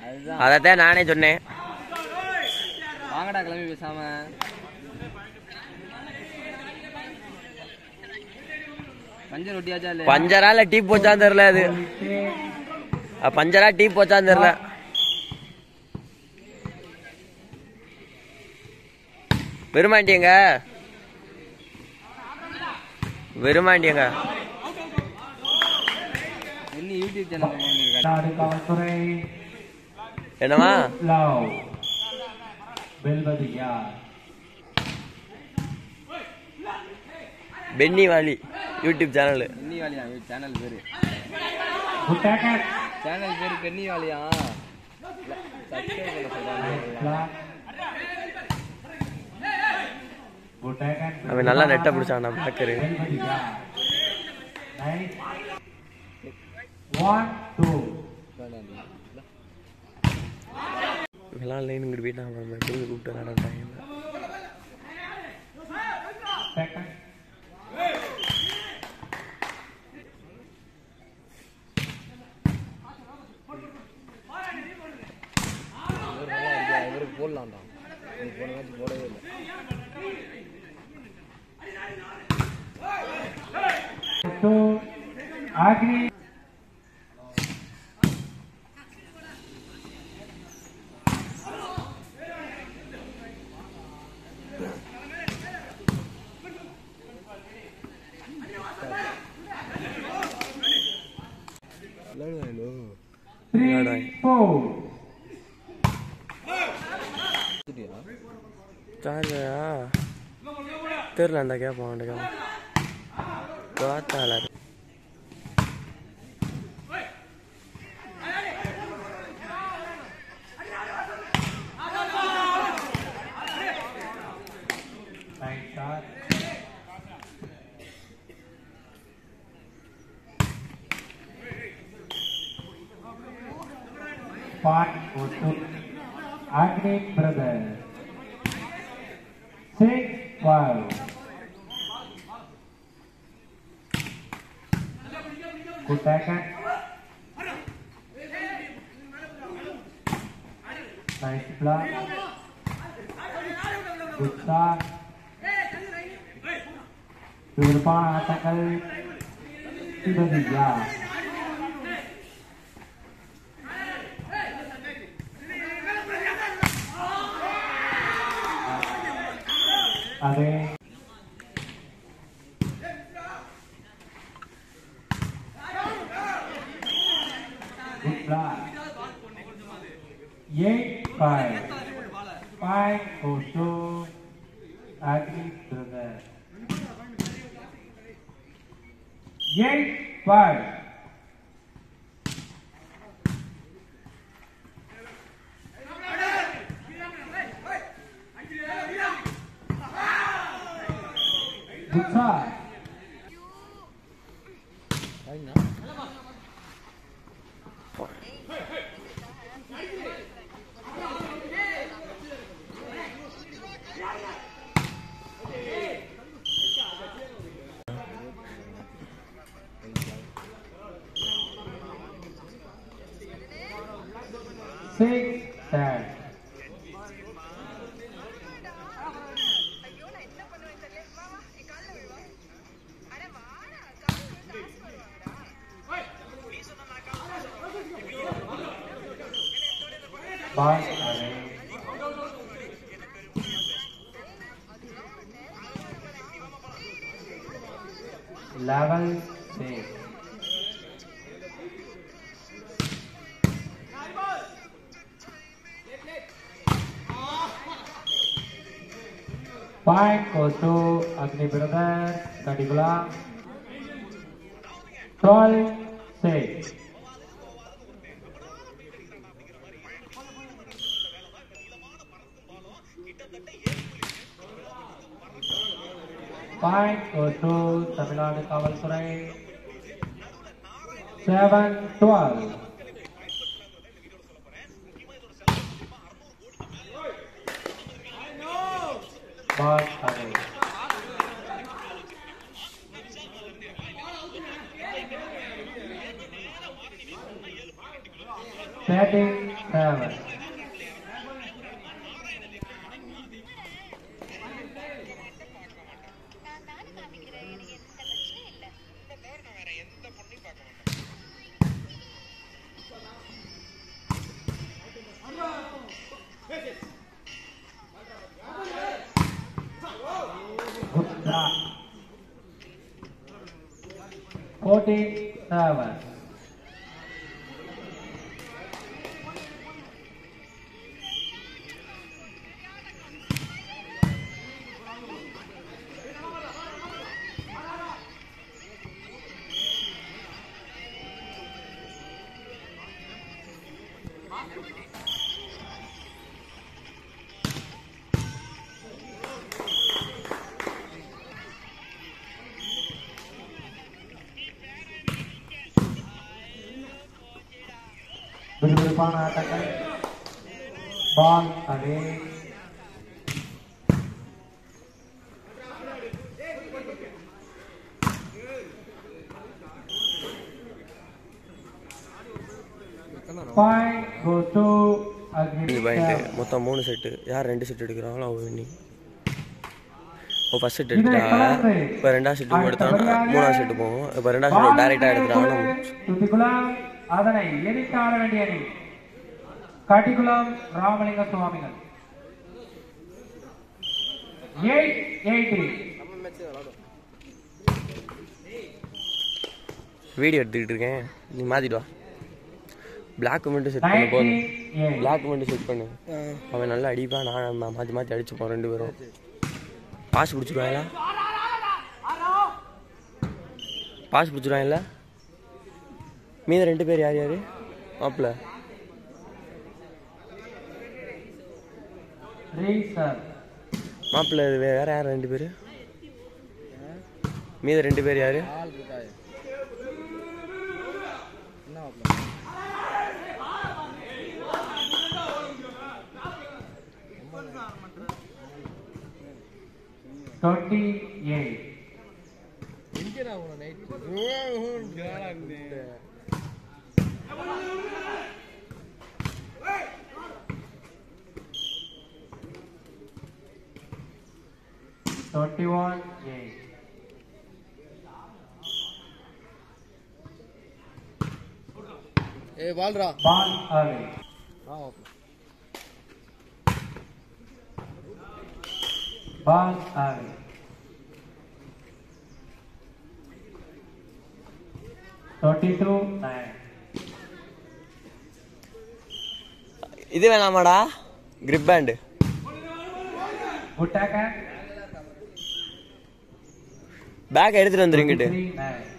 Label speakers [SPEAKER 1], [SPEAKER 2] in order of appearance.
[SPEAKER 1] அதுதான்
[SPEAKER 2] அதைத்தான் நானே சொன்னேன்
[SPEAKER 1] வாங்கடா கிளம்பி பேசாம பஞ்சர் ஒட்டியாச்சா இல்லையா
[SPEAKER 2] பஞ்சரா இல்ல டீ போச்சான்னு தெரியல அது அஹ் பஞ்சரா டீ போச்சான்னு தெரியல வெறுமாண்டியங்க வெறுமாண்டியங்க
[SPEAKER 1] என்ன யூடியூப் சேனல்
[SPEAKER 3] நாடு காவல்துறை
[SPEAKER 2] என்னமா
[SPEAKER 3] லவ் வெல்வது யார்
[SPEAKER 2] பென்னி வாலி யூடியூப் சேனல்
[SPEAKER 1] கென்னி வாலியா சேனல் பேரு
[SPEAKER 3] குட் டேக்கர்
[SPEAKER 1] சேனல் பேரு கென்னி வாலியா சப்ஸ்கிரைப் பண்ண சொல்றாங்க
[SPEAKER 3] குட் டேக்கர்
[SPEAKER 2] அவன் நல்லா நெட்டை பிடிச்சான் பாக்கரு
[SPEAKER 3] வெல்வது யார் நைஸ் ஒன் டூ
[SPEAKER 2] இவெல்லாம் லைன் இங்கிட்டு போயிட்டான் அப்புறம் திரும்பி கூப்பிட்டு நடந்தாங்க
[SPEAKER 3] டேக்கர்
[SPEAKER 1] இவரு நல்லா இருக்கியா இவருக்கு போடலாம்டா இவருக்கு போன மேட்ச் போடவே இல்லை
[SPEAKER 3] டூ அக்ரி த்ரீ ஃபோர்
[SPEAKER 2] சார்ஜரா தெரிலண்டா கேட்பான் அவன்கிட்ட கேட்பான் பார்த்தால
[SPEAKER 3] nice shot Point for two. Agni brother. Six five. Good tackle. Nice block. Good shot. Beautiful tackle. Sudah tiga. Ade. Good block. Eight five. Five for two. Agri brother. Eight five. Good shot. Six ten.
[SPEAKER 4] ஐயோ நான் என்ன பண்ணுவேன் தெரியல மாமா என் காலில் விழுவா அட வாடா காலில் விழுந்து காசு வருவாடா
[SPEAKER 3] Ball away. Level six. Point goes to Agni Brother, Kadibula. Twelve six. Point goes to Tamil Nadu Kavalturai. Seven twelve. Ball away. Batting seven.
[SPEAKER 4] நான் தானே காமிக்கிறேன் எனக்கு எந்த பிரச்சனையும் இல்லை
[SPEAKER 3] Good shot. Fourteen seven. விறுவிறுப்பான ஆட்டங்கள் பால் அதே பாயிண்ட் கோ டு
[SPEAKER 2] இது பாயிண்ட் மொத்தம் மூணு செட்டு யார் ரெண்டு செட் எடுக்கிறாங்களோ அவங்க வின்னிங் இப்போ ஃபர்ஸ்ட் செட் எடுத்துட்டா இப்போ ரெண்டாவது செட்டு எடுத்தாங்கன்னா மூணாவது செட்டு போகும் இப்போ ரெண்டாவது செட் டேரெக்டாக எடுத்துட்டாங்கன்னா
[SPEAKER 3] துத்திக்குளம் அதனை எதிர்த்து ஆட வேண்டிய அணி காட்டிக்குளம் ராமலிங்க சுவாமிகள் எயிட் எயிட்டி
[SPEAKER 2] வீடியோ எடுத்துக்கிட்டு இருக்கேன் நீ மாத்திட்டு வா பிளாக் மட்டும் செட் பண்ண போதும்
[SPEAKER 3] நைன்டி எயிட்
[SPEAKER 2] பிளாக் மட்டும் செட் பண்ணு அவன் நல்லா அடிப்பான் நான் மா- மாற்றி மாற்றி அடிச்சுப்போம் ரெண்டு பேரும் பாஸ் பிடிச்சிருவாங்களா பாஸ் பிடிச்சிருவாங்கல்ல மீத ரெண்டு பேர் யார் யார் மாப்பிள்ள
[SPEAKER 3] ரீசர்
[SPEAKER 2] மாப்பிள்ள இது வே- வேற யார் ரெண்டு பேர் மீத ரெண்டு பேர் யார்
[SPEAKER 1] ஆள் இருக்காது என்ன மாப்பிள்ள
[SPEAKER 3] டுவெண்ட்டி எயிட்
[SPEAKER 1] எங்கடா உன நைட்
[SPEAKER 3] டுவெண்ட்டி ஒன் எயிட்
[SPEAKER 1] ஏ வாழ்றா
[SPEAKER 3] பால் அவே
[SPEAKER 1] ஆ மாப்பிள்ள
[SPEAKER 3] ball away twenty two nine
[SPEAKER 2] இது வேணாமாடா grip band
[SPEAKER 3] good taken
[SPEAKER 2] bag எடுத்துட்டு வந்துருங்கிட்டு
[SPEAKER 3] த்ரீ நைன்